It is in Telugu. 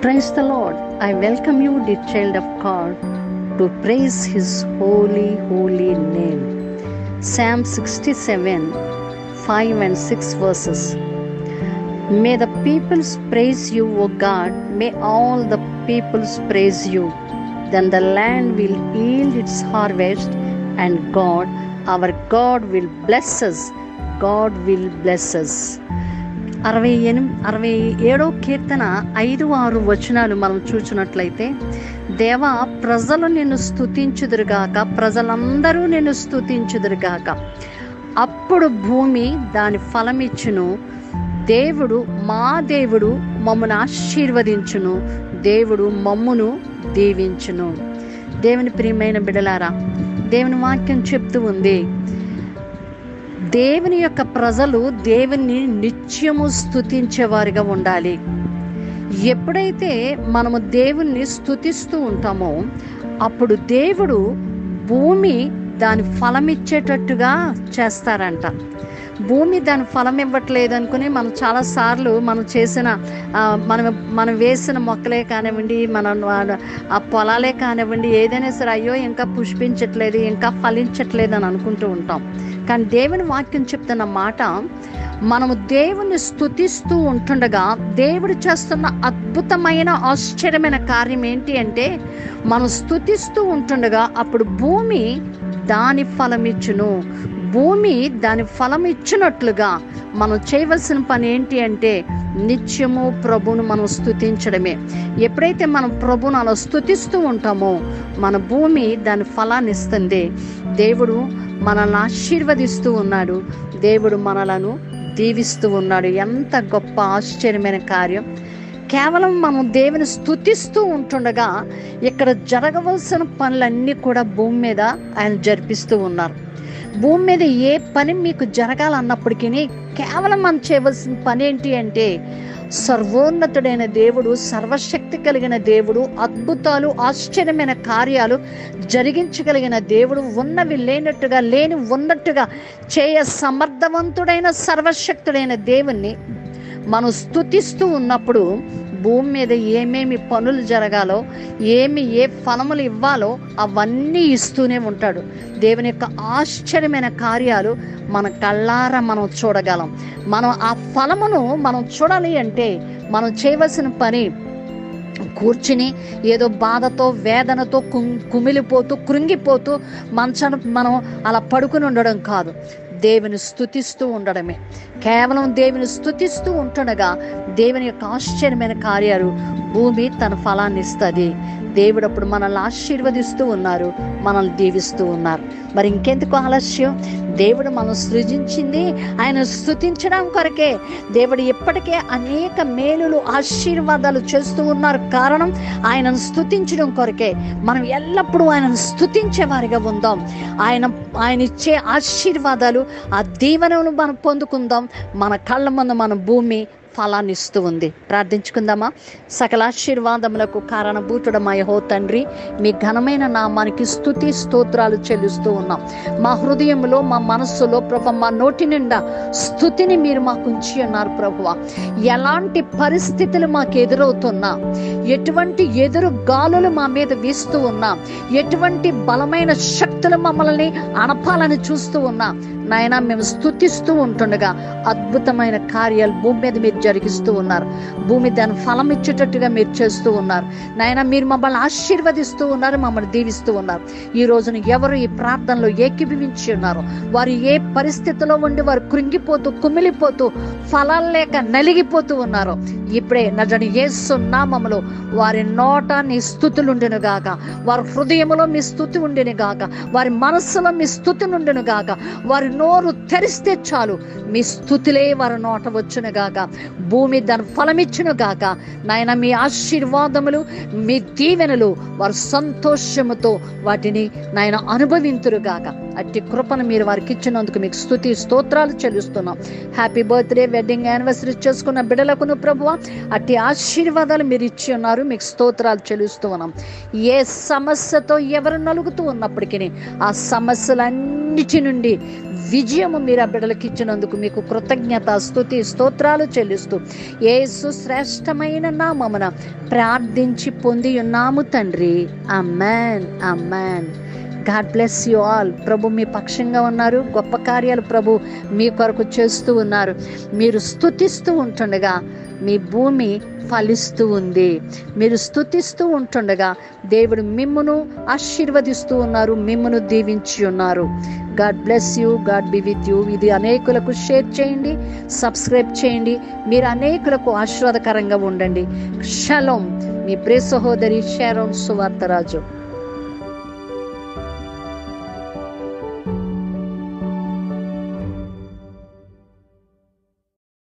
Praise the Lord. I welcome you, dear child of God, to praise His holy, holy name. Psalm 67, 5 and 6 verses. May the peoples praise you, O God. May all the peoples praise you. Then the land will yield its harvest, and God, our God, will bless us. God will bless us. అరవై ఎనిమిది అరవై ఏడో కీర్తన ఐదు ఆరు వచనాలు మనం చూచినట్లయితే దేవా ప్రజలు నిన్ను స్తుతించుదురుగాక ప్రజలందరూ నిన్ను స్తుతించుదురుగాక అప్పుడు భూమి దాని ఫలమిచ్చును దేవుడు మా దేవుడు మమ్మను ఆశీర్వదించును దేవుడు మమ్మును దీవించును దేవుని ప్రియమైన బిడలారా దేవుని వాక్యం చెప్తూ ఉంది దేవుని యొక్క ప్రజలు దేవుని నిత్యము స్తుతించేవారిగా ఉండాలి ఎప్పుడైతే మనము దేవుణ్ణి స్తుతిస్తూ ఉంటామో అప్పుడు దేవుడు భూమి దాని ఫలం ఇచ్చేటట్టుగా చేస్తారంట భూమి దాని ఫలం ఇవ్వట్లేదు అనుకుని మనం చాలాసార్లు మనం చేసిన ఆ, మనం మనం వేసిన మొక్కలే కానివ్వండి మన ఆ పొలాలే కానివ్వండి ఏదైనా సరే అయ్యో ఇంకా పుష్పించట్లేదు ఇంకా ఫలించట్లేదు అని అనుకుంటూ ఉంటాం కానీ దేవుని వాక్యం చెప్తున్న మాట మనము దేవుని స్తుతిస్తూ ఉంటుండగా దేవుడు చేస్తున్న అద్భుతమైన ఆశ్చర్యమైన కార్యం ఏంటి అంటే మనం స్తుతిస్తూ ఉంటుండగా అప్పుడు భూమి దాని ఫలమిచ్చును భూమి దాని ఫలం ఇచ్చినట్లుగా మనం చేయవలసిన పని ఏంటి అంటే నిత్యము ప్రభును మనం స్తుతించడమే ఎప్పుడైతే మనం ప్రభును అలా స్తుతిస్తూ ఉంటామో మన భూమి దాని ఫలాన్ని ఇస్తుంది దేవుడు మనల్ని ఆశీర్వదిస్తూ ఉన్నాడు దేవుడు మనలను దీవిస్తూ ఉన్నాడు ఎంత గొప్ప ఆశ్చర్యమైన కార్యం కేవలం మనం దేవుని స్తుతిస్తూ ఉంటుండగా ఇక్కడ జరగవలసిన పనులన్నీ కూడా భూమి మీద ఆయన జరిపిస్తూ ఉన్నారు భూమి మీద ఏ పని మీకు జరగాలన్నప్పటికీ కేవలం మనం చేయవలసిన పని ఏంటి అంటే సర్వోన్నతుడైన దేవుడు సర్వశక్తి కలిగిన దేవుడు అద్భుతాలు ఆశ్చర్యమైన కార్యాలు జరిగించగలిగిన దేవుడు ఉన్నవి లేనట్టుగా లేని ఉన్నట్టుగా చేయ సమర్థవంతుడైన సర్వశక్తుడైన దేవుణ్ణి మనం స్తుతిస్తూ ఉన్నప్పుడు భూమి మీద ఏమేమి పనులు జరగాలో ఏమి ఏ ఫలములు ఇవ్వాలో అవన్నీ ఇస్తూనే ఉంటాడు దేవుని యొక్క ఆశ్చర్యమైన కార్యాలు మన కళ్ళారా మనం చూడగలం మనం ఆ ఫలమును మనం చూడాలి అంటే మనం చేయవలసిన పని కూర్చుని ఏదో బాధతో వేదనతో కుం- కుమిలిపోతూ కృంగిపోతూ మంచాన మనం అలా పడుకుని ఉండడం కాదు దేవుని స్తుతిస్తూ ఉండడమే కేవలం దేవుని స్తుతిస్తూ ఉంటుండగా దేవుని యొక్క ఆశ్చర్యమైన కార్యాలు భూమి తన ఫలాన్ని ఇస్తుంది దేవుడు అప్పుడు మనల్ని ఆశీర్వదిస్తూ ఉన్నారు మనల్ని దీవిస్తూ ఉన్నారు మరి ఇంకెందుకు ఆలస్యం దేవుడు మనం సృజించింది ఆయన స్తుతించడం కొరకే దేవుడు ఇప్పటికే అనేక మేలులు ఆశీర్వాదాలు చేస్తూ ఉన్నారు కారణం ఆయనను స్తుతించడం కొరకే మనం ఎల్లప్పుడూ ఆయనను స్తుతించే వారిగా ఉందాం ఆయన ఆయన ఇచ్చే ఆశీర్వాదాలు ఆ దీవెనను మనం పొందుకుందాం మన కళ్ళ ముందు మన భూమి ఫలాన్ని ఇస్తూ ఉంది ప్రార్థించుకుందామా సకల ఆశీర్వాదములకు కారణభూతుడమయ హో తండ్రి మీ ఘనమైన నామానికి స్తుతి స్తోత్రాలు చెల్లిస్తూ ఉన్నాం మా హృదయంలో మా మనస్సులో ప్రభ మా నోటి నిండా స్థుతిని మీరు మాకు ఉంచి ఉన్నారు ప్రభువ ఎలాంటి పరిస్థితులు మాకు ఎదురవుతున్నా ఎటువంటి ఎదురు గాలులు మా మీద వీస్తూ ఉన్నా ఎటువంటి బలమైన శక్తులు మమ్మల్ని అనపాలని చూస్తూ ఉన్నా నాయన మేము స్థుతిస్తూ ఉంటుండగా అద్భుతమైన కార్యాలు భూమి మీద మీరు జరిగిస్తూ ఉన్నారు భూమి దాని ఫలం ఇచ్చేటట్టుగా మీరు చేస్తూ ఉన్నారు నాయన మీరు మమ్మల్ని ఆశీర్వదిస్తూ ఉన్నారు మమ్మల్ని దీవిస్తూ ఉన్నారు ఈ రోజున ఎవరు ఈ ప్రార్థనలో ఏకీభవించి ఉన్నారు వారు ఏ పరిస్థితిలో ఉండి వారు కృంగిపోతూ కుమిలిపోతూ ఫలాలు లేక నలిగిపోతూ ఉన్నారు ఇప్పుడే నజని యేసు నామములో వారి నోట నీ స్థుతులు ఉండును గాక వారి హృదయములో మీ స్థుతి ఉండిన గాక వారి మనస్సులో మీ స్థుతి నుండును గాక వారి నోరు తెరిస్తే చాలు మీ స్థుతులే వారి నోట వచ్చును గాక భూమి దాని ఫలమిచ్చును గాక నాయన మీ ఆశీర్వాదములు మీ దీవెనలు వారు సంతోషముతో వాటిని నాయన అనుభవింతురు గాక అట్టి కృపను మీరు వారికి ఇచ్చినందుకు మీకు స్థుతి స్తోత్రాలు చెల్లిస్తున్నాం హ్యాపీ బర్త్డే వెడ్డింగ్ యానివర్సరీ చేసుకున్న బిడలకును ప్రభువ అట్టి ఆశీర్వాదాలు మీరు ఇచ్చి ఉన్నారు మీకు స్తోత్రాలు చెల్లిస్తూ ఉన్నాం ఏ సమస్యతో ఎవరు నలుగుతూ ఉన్నప్పటికీ ఆ సమస్యలన్నీ అన్నిటి నుండి విజయము మీరు ఆ బిడ్డలకు ఇచ్చినందుకు మీకు కృతజ్ఞత స్తుతి స్తోత్రాలు చెల్లిస్తూ యేసు శ్రేష్టమైన నామమున ప్రార్థించి పొంది ఉన్నాము తండ్రి amen amen God bless you all ప్రభు మీ పక్షంగా ఉన్నారు గొప్ప కార్యాలు ప్రభు మీ కొరకు చేస్తూ ఉన్నారు మీరు స్తుతిస్తూ ఉంటుండగా మీ భూమి ఫలిస్తూ ఉంది మీరు స్తుతిస్తూ ఉంటుండగా దేవుడు మిమ్మును ఆశీర్వదిస్తూ ఉన్నారు మిమ్మును దీవించి ఉన్నారు God bless you God be with you ఇది అనేకులకు షేర్ చేయండి సబ్స్క్రైబ్ చేయండి మీరు అనేకులకు ఆశీర్వాదకరంగా ఉండండి షలోం మీ ప్రియ సహోదరి షారోన్ సువార్తరాజు